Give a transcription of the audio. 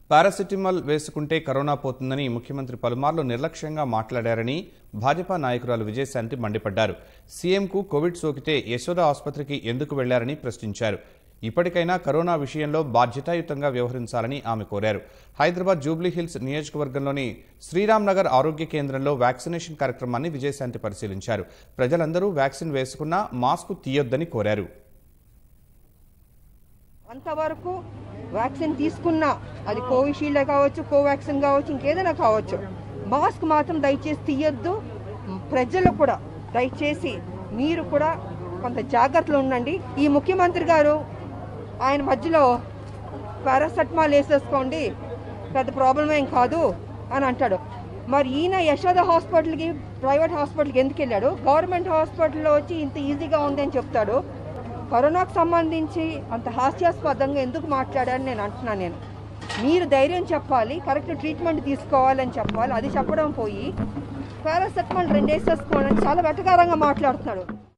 paracetamol వేసుకుంటే corona పోతుందని ముఖ్యమంత్రి పలుమార్లు నిర్లక్ష్యంగా మాట్లాడారని భాజపా నాయకురాలు విజయశాంతి మండిపడ్డారు సీఎంకు కోవిడ్ సోకితే యశోద ఆసుపత్రికి ఎందుకు వెళ్లారని ప్రశ్నించారు ఇప్పటికైనా కరోనా విషయంలో బాధ్యతాయుతంగా వ్యవహరించాలని ఆమె కోరారు హైదరాబాద్ జూబ్లీహిల్స్ నియోజకవర్గంలోని శ్రీరామ్ నగర్ ఆరోగ్య కేంద్రంలో వ్యాక్సినేషన్ కార్యక్రమాన్ని విజయశాంతి పరిశీలించారు ప్రజలందరూ వ్యాక్సిన్ వేసుకున్నా మాస్కు తీయొద్దని కోరారు అంతవరకు వ్యాక్సిన్ తీసుకున్నా అది కోవిషీల్డ్ కావచ్చు కోవాక్సిన్ కావచ్చు ఇంకేదైనా కావచ్చు మాస్క్ మాత్రం దయచేసి తీయొద్దు ప్రజలు కూడా దయచేసి మీరు కూడా కొంత జాగ్రత్తలు ఉండండి ఈ ముఖ్యమంత్రి గారు ఆయన మధ్యలో పారాసెటమాల్ వేసేసుకోండి పెద్ద ప్రాబ్లం ఏం కాదు అని అంటాడు మరి ఈయన యశోద హాస్పిటల్కి ప్రైవేట్ హాస్పిటల్కి ఎందుకు వెళ్ళాడు గవర్నమెంట్ హాస్పిటల్లో వచ్చి ఇంత ఈజీగా ఉంది అని చెప్తాడు కరోనాకు సంబంధించి అంత హాస్యాస్పదంగా ఎందుకు మాట్లాడారని నేను అంటున్నాను నేను మీరు ధైర్యం చెప్పాలి కరెక్ట్ ట్రీట్మెంట్ తీసుకోవాలని చెప్పాలి అది చెప్పడం పోయి పారాసెటమాల్ రెండేసేసుకోవాలని చాలా వెటకారంగా మాట్లాడుతున్నాడు